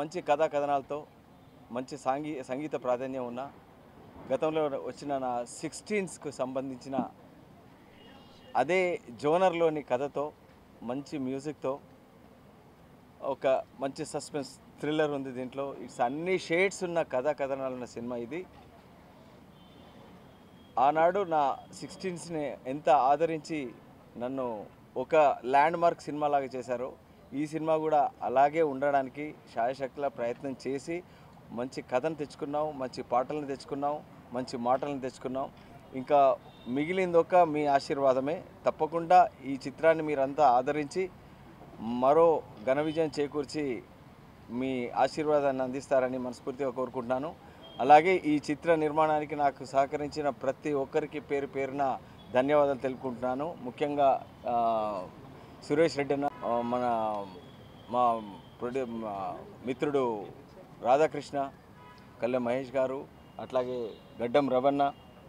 మంచి కథా కథనాలతో మంచి సాంగీ సంగీత ప్రాధాన్యం ఉన్న గతంలో వచ్చిన నా సిక్స్టీన్స్కు సంబంధించిన అదే జోనర్లోని కథతో మంచి మ్యూజిక్తో ఒక మంచి సస్పెన్స్ థ్రిల్లర్ ఉంది దీంట్లో ఇట్స్ అన్ని షేడ్స్ ఉన్న కథా కథనాలు ఉన్న సినిమా ఇది ఆనాడు నా సిక్స్టీన్స్ని ఎంత ఆదరించి నన్ను ఒక ల్యాండ్ మార్క్ సినిమా లాగా చేశారో ఈ సినిమా కూడా అలాగే ఉండడానికి శాయశక్తిలా ప్రయత్నం చేసి మంచి కథను తెచ్చుకున్నాం మంచి పాటలను తెచ్చుకున్నాం మంచి మాటలను తెచ్చుకున్నాం ఇంకా మిగిలిందొక మీ ఆశీర్వాదమే తప్పకుండా ఈ చిత్రాన్ని మీరంతా ఆదరించి మరో ఘన విజయం చేకూర్చి మీ ఆశీర్వాదాన్ని అందిస్తారని మనస్ఫూర్తిగా కోరుకుంటున్నాను అలాగే ఈ చిత్ర నిర్మాణానికి నాకు సహకరించిన ప్రతి ఒక్కరికి పేరు పేరున ధన్యవాదాలు తెలుపుకుంటున్నాను ముఖ్యంగా ఆ, సురేష్ రెడ్డి అన్న ఆ, మన మా ప్రొడ్యూ మా మిత్రుడు రాధాకృష్ణ కల్లె మహేష్ గారు అట్లాగే గడ్డం రవణ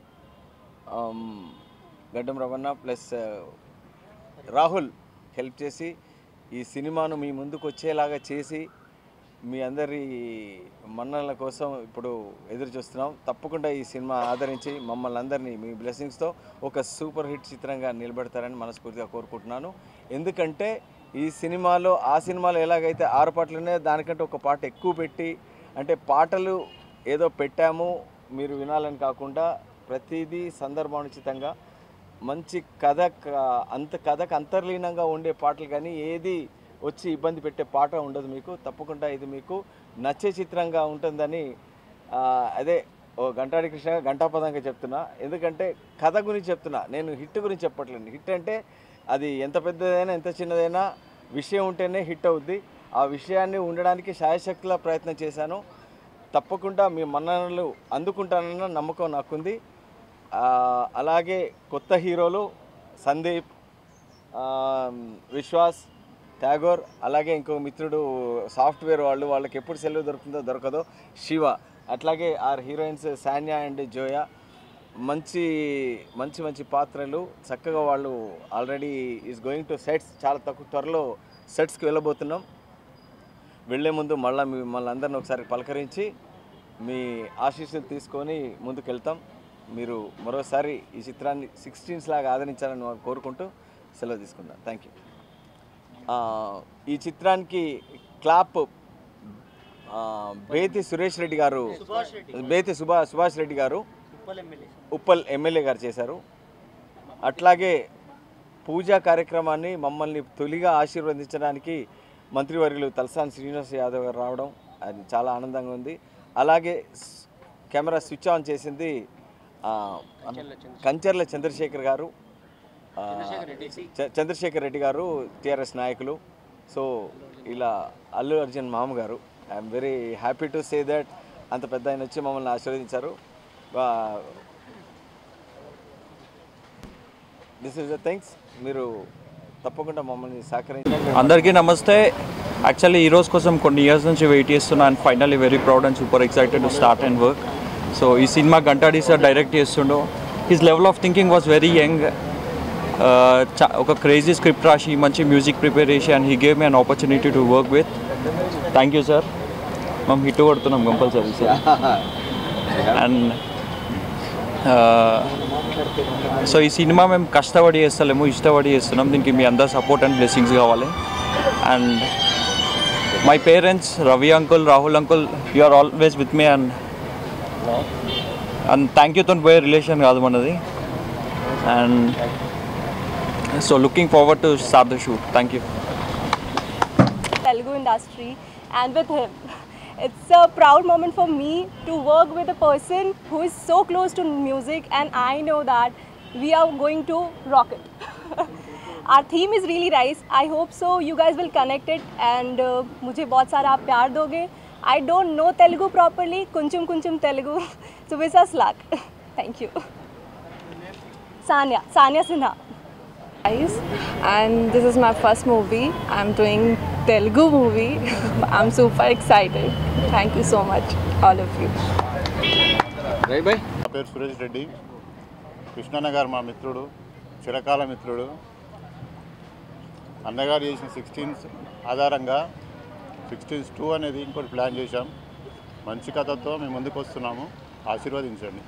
ఆమ్, గడ్డం రవణ ప్లస్ ఆ, రాహుల్ హెల్ప్ చేసి ఈ సినిమాను మీ ముందుకు వచ్చేలాగా చేసి మీ అందరి మన్ననల కోసం ఇప్పుడు ఎదురు చూస్తున్నాం తప్పకుండా ఈ సినిమా ఆదరించి మమ్మల్ని అందరినీ మీ బ్లెస్సింగ్స్తో ఒక సూపర్ హిట్ చిత్రంగా నిలబెడతారని మనస్ఫూర్తిగా కోరుకుంటున్నాను ఎందుకంటే ఈ సినిమాలో ఆ సినిమాలో ఎలాగైతే ఆరు పాటలు ఉన్నాయో దానికంటే ఒక పాట ఎక్కువ పెట్టి అంటే పాటలు ఏదో పెట్టాము మీరు వినాలని కాకుండా ప్రతిదీ సందర్భానుచితంగా మంచి కథ క- అంత కథకు అంతర్లీనంగా ఉండే పాటలు కానీ ఏది వచ్చి ఇబ్బంది పెట్టే పాట ఉండదు మీకు తప్పకుండా ఇది మీకు నచ్చే చిత్రంగా ఉంటుందని ఆ, అదే ఓ గంటాడి కృష్ణ గంటాపదంగా చెప్తున్నా ఎందుకంటే కథ గురించి చెప్తున్నా నేను హిట్ గురించి చెప్పట్లేదు హిట్ అంటే అది ఎంత పెద్దదైనా ఎంత చిన్నదైనా విషయం ఉంటేనే హిట్ అవుద్ది ఆ విషయాన్ని ఉండడానికి శాయశక్తిలా ప్రయత్నం చేశాను తప్పకుండా మీ మన్ననలు అందుకుంటానన్న నమ్మకం నాకుంది ఆ, అలాగే కొత్త హీరోలు సందీప్ ఆ, విశ్వాస్ ట్యాగోర్ అలాగే ఇంకో మిత్రుడు సాఫ్ట్వేర్ వాళ్ళు వాళ్ళకి ఎప్పుడు సెలవు దొరుకుతుందో దొరకదో శివ అట్లాగే our heroines Sanya and Zoya మంచి మంచి మంచి పాత్రలు చక్కగా వాళ్ళు already is going to sets చాలా తక్కువ త్వరలో సెట్స్కి వెళ్ళబోతున్నాం వెళ్ళే ముందు మళ్ళీ మిమ్మల్ని అందరిని ఒకసారి పలకరించి మీ ఆశీస్సులు తీసుకొని ముందుకు వెళ్తాం మీరు మరోసారి ఈ చిత్రాన్ని సిక్స్టీన్స్ లాగా ఆదరించాలని నేను కోరుకుంటూ సెలవు తీసుకున్నాను థ్యాంక్ యూ ఈ చిత్రానికి క్లాప్ ఆ, బేతి సురేష్ రెడ్డి గారు బేతి సుభా సుభాష్ రెడ్డి గారు ఉప్పల్ ఎమ్మెల్యే గారు చేశారు అట్లాగే పూజా కార్యక్రమాన్ని మమ్మల్ని తొలిగా ఆశీర్వదించడానికి మంత్రివర్యులు తలసాని శ్రీనివాస్ యాదవ్ గారు రావడం అది చాలా ఆనందంగా ఉంది అలాగే స్- కెమెరా స్విచ్ ఆన్ చేసింది ఆ, కంచర్ల చంద్రశేఖర్ గారు ఆ, చ- చంద్రశేఖర్ రెడ్డి గారు టిఆర్ఎస్ నాయకులు సో ఇలా అల్లు అర్జున్ మామ గారు I'm very happy to say that అంత పెద్ద ఆయన వచ్చి మమ్మల్ని ఆశీర్వదించారు దిస్ ఇస్ ద థింగ్స్ మీరు తప్పకుండా మమ్మల్ని సహకరించి అందరికీ నమస్తే యాక్చువల్లీ ఈ రోజు కోసం కొన్ని ఇయర్స్ నుంచి వెయిట్ చేస్తున్నా and finally very proud and super excited to start and work so ఈ సినిమా గంటాడి సార్ డైరెక్ట్ చేస్తుండో his level of thinking was very young ఒక క్రేజీ స్క్రిప్ట్ రాసి మంచి మ్యూజిక్ ప్రిపేర్ చేసి and he gave me an opportunity to work with thank you sir మేము hit కొడుతున్నాం compulsory sir and so ఈ cinema మేము కష్టపడి చేస్తలేము ఇష్టపడి చేస్తున్నాం దీనికి మీ అందరు సపోర్ట్ అండ్ బ్లెస్సింగ్స్ కావాలి and my parents Ravi uncle Rahul uncle you are always with me and and thank యూతో పోయే రిలేషన్ కాదు మనది and so looking forward to start the shoot thank you Telugu industry and with him. It's a proud moment for me to work with a person who is so close to music and I know that we are going to rock it. Our theme is really nice. I hope so you guys will connect it and uh, मुझे बहुत सारा आप प्यार दोगे I don't know Telugu properly, kunchum kunchum Telugu. so wish us luck. Thank you. Sanya, Sanya Sinha. guys and this is my first movie i'm doing telugu movie i'm super excited thank you so much all of you right bye నా పేరు సురేష్ రెడ్డి కృష్ణన్న గారు మా మిత్రుడు చిరకాల మిత్రుడు అన్నగారు చేసిన సిక్స్టీన్స్ ఆధారంగా సిక్స్టీన్స్ టూ అనేది ఇంకోటి ప్లాన్ చేశాం మంచి కథతో మేము ముందుకు వస్తున్నాము ఆశీర్వదించండి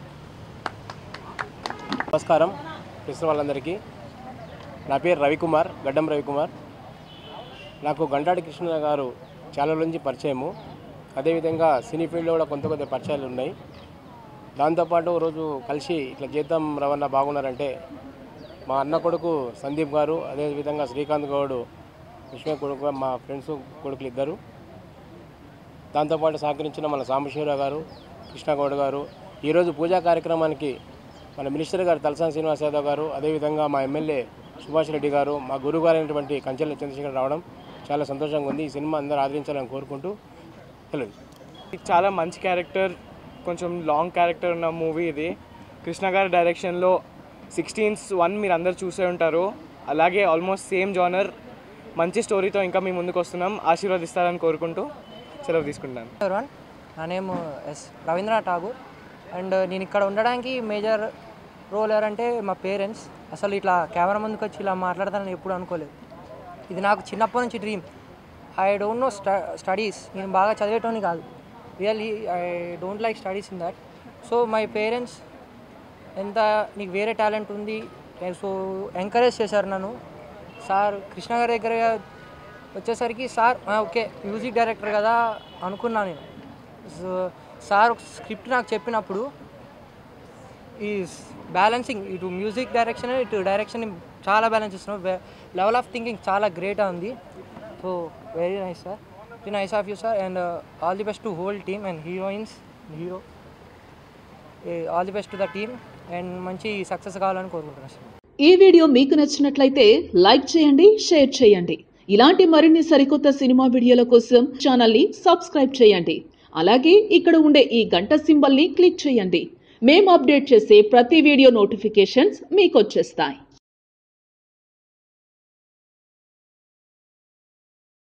నమస్కారం కృష్ణ వాళ్ళందరికీ నా పేరు రవికుమార్ గడ్డం రవికుమార్ నాకు గంటాడి కృష్ణ గారు చాలా రోజుల నుంచి పరిచయము అదేవిధంగా సినీ ఫీల్డ్లో కూడా కొంత కొంత పరిచయాలు ఉన్నాయి దాంతోపాటు రోజు కలిసి ఇట్లా చేద్దాం రవణ బాగున్నారంటే మా అన్న కొడుకు సందీప్ గారు అదేవిధంగా శ్రీకాంత్ గౌడు విష్ణు కొడుకు మా ఫ్రెండ్స్ కొడుకులు ఇద్దరు దాంతోపాటు సహకరించిన మన సాంబశివరావు గారు కృష్ణగౌడ్ గారు ఈరోజు పూజా కార్యక్రమానికి మన మినిస్టర్ గారు తలసాని శ్రీనివాస్ యాదవ్ గారు అదేవిధంగా మా ఎమ్మెల్యే సుభాష్ రెడ్డి గారు మా గురువు గారు అయినటువంటి కంచెల చంద్రశేఖర్ రావడం చాలా సంతోషంగా ఉంది ఈ సినిమా అందరూ ఆదరించాలని కోరుకుంటూ తెలియదు ఇది చాలా మంచి క్యారెక్టర్ కొంచెం లాంగ్ క్యారెక్టర్ ఉన్న మూవీ ఇది కృష్ణ గారి డైరెక్షన్లో సిక్స్టీన్స్ వన్ మీరు అందరు చూసే ఉంటారు అలాగే ఆల్మోస్ట్ సేమ్ జానర్ మంచి స్టోరీతో ఇంకా మీ ముందుకు వస్తున్నాం ఆశీర్వదిస్తారని కోరుకుంటూ సెలవు తీసుకుంటాను ఎవరివన్ నా name is Rabindranath Tagore and నేను ఇక్కడ ఉండడానికి మేజర్ రోల్ ఎవరంటే మా పేరెంట్స్ అసలు ఇట్లా కెమెరా ముందుకు వచ్చి ఇలా మాట్లాడతానని ఎప్పుడు అనుకోలేదు ఇది నాకు చిన్నప్పటి నుంచి డ్రీమ్ ఐ డోంట్ నో స్ట స్టడీస్ నేను బాగా చదివేటోని కాదు really I don't like studies in that so my parents ఎంత నీకు వేరే టాలెంట్ ఉంది సో ఎంకరేజ్ చేశారు నన్ను సార్ కృష్ణ గారి దగ్గర వచ్చేసరికి సార్ ఆ, ఓకే మ్యూజిక్ డైరెక్టర్ కదా అనుకున్నా నేను సో సార్ ఒక స్క్రిప్ట్ నాకు చెప్పినప్పుడు ఈ బ్యాలెన్సింగ్ ఇటు మ్యూజిక్ డైరెక్షన్ ఇటు డైరెక్షన్ చాలా బ్యాలెన్స్ ఇస్తున్నాం లెవెల్ ఆఫ్ థింకింగ్ చాలా గ్రేట్ ఉంది so very nice sir very nice of you sir and all the best to whole team and heroines hero all the best to the team and మంచి success కావాలని కోరుకుంటున్నాను sir ఈ video మీకు నచ్చినట్లయితే like చేయండి share చేయండి ఇలాంటి మరిన్ని సరికొత్త సినిమా వీడియోల కోసం ఛానల్ని సబ్స్క్రైబ్ చేయండి అలాగే ఇక్కడ ఉండే ఈ గంట సింబల్ని క్లిక్ చేయండి మేము అప్డేట్ చేసే ప్రతి వీడియో నోటిఫికేషన్స్ మీకు వచ్చేస్తాయి